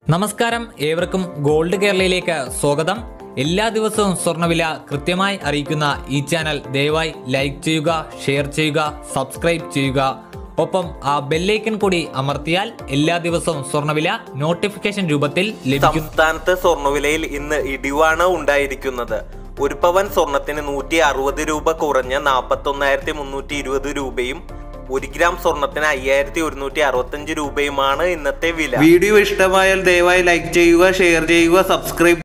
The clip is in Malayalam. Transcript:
നമസ്കാരം ഏവർക്കും ഗോൾഡ് കേരളയിലേക്ക് സ്വാഗതം എല്ലാ ദിവസവും സ്വർണ്ണവില കൃത്യമായി അറിയിക്കുന്ന ഈ ചാനൽ ദയവായി ലൈക്ക് ചെയ്യുക ഷെയർ ചെയ്യുക സബ്സ്ക്രൈബ് ചെയ്യുക ഒപ്പം ആ ബെല്ലൈക്കൺ കൂടി അമർത്തിയാൽ എല്ലാ ദിവസവും സ്വർണ്ണവില നോട്ടിഫിക്കേഷൻ രൂപത്തിൽ ലഭിക്കും സംസ്ഥാനത്ത് സ്വർണ്ണവിലയിൽ ഇന്ന് ഇടിവാണ് ഉണ്ടായിരിക്കുന്നത് ഒരു പവൻ സ്വർണത്തിന് നൂറ്റി അറുപത് രൂപ കുറഞ്ഞ് നാൽപ്പത്തൊന്നായിരത്തി മുന്നൂറ്റി ഇരുപത് രൂപയും ഒരു ഗ്രാം സ്വർണത്തിന് അയ്യായിരത്തി ഒരുന്നൂറ്റി അറുപത്തഞ്ച് രൂപയുമാണ് ഇന്നത്തെ വില വീഡിയോ ഇഷ്ടമായാൽ ദയവായി ലൈക്ക് ചെയ്യുക ഷെയർ ചെയ്യുക സബ്സ്ക്രൈബ്